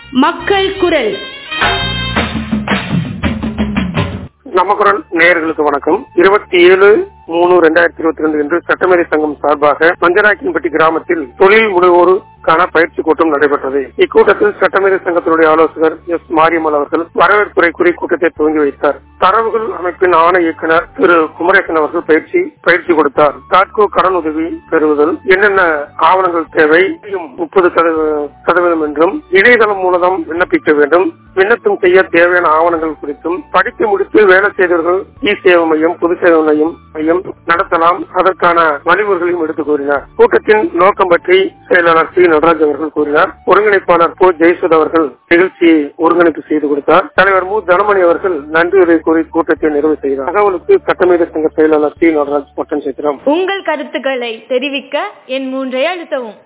மக்கள் குரல் நமக்குரல் நேயர்களுக்கு வணக்கம் இருபத்தி ஏழு மூணு ரெண்டாயிரத்தி இருபத்தி ரெண்டு என்று சட்டமேதை சங்கம் சார்பாக மஞ்சராக்கின்பட்டி கிராமத்தில் தொழில் முனைவோருக்கான பயிற்சி கூட்டம் நடைபெற்றது இக்கூட்டத்தில் சட்டமேதை சங்கத்தினுடைய ஆலோசகர் எஸ் மாரியம்மல் அவர்கள் வரவேற்புரை குறி கூட்டத்தை துவங்கி வைத்தார் தரவுகள் அமைப்பின் ஆணை இயக்குனர் திரு குமரேசன் அவர்கள் பயிற்சி பயிற்சி கொடுத்தார் டாட்கோ கடன் உதவி பெறுவதில் என்னென்ன ஆவணங்கள் தேவை முப்பது சதவீதம் என்றும் இணையதளம் மூலம் விண்ணப்பிக்க வேண்டும் விண்ணப்பம் செய்ய தேவையான ஆவணங்கள் குறித்தும் படித்து முடித்து வேலை செய்தவர்கள் இ சேவை மையம் பொது சேவை மையம் மையம் நடத்தலாம் அதற்கான வழிமுறைகளையும் எடுத்துக் கூறினார் கூட்டத்தின் நோக்கம் பற்றி செயலாளர் சி நடராஜ் அவர்கள் கூறினார் ஒருங்கிணைப்பாளர் போ ஜெயசுத் அவர்கள் நிகழ்ச்சியை ஒருங்கிணைப்பு செய்து கொடுத்தார் தலைவர் மு தனமணி அவர்கள் நன்றி உரை கூறி கூட்டத்தை நிறைவு செய்தார் தகவலுக்கு சட்டமேத சங்க செயலாளர் சி நடராஜ் ஒட்டன் சித்திரம் உங்கள் கருத்துக்களை தெரிவிக்க என் மூன்றை அழுத்தவும்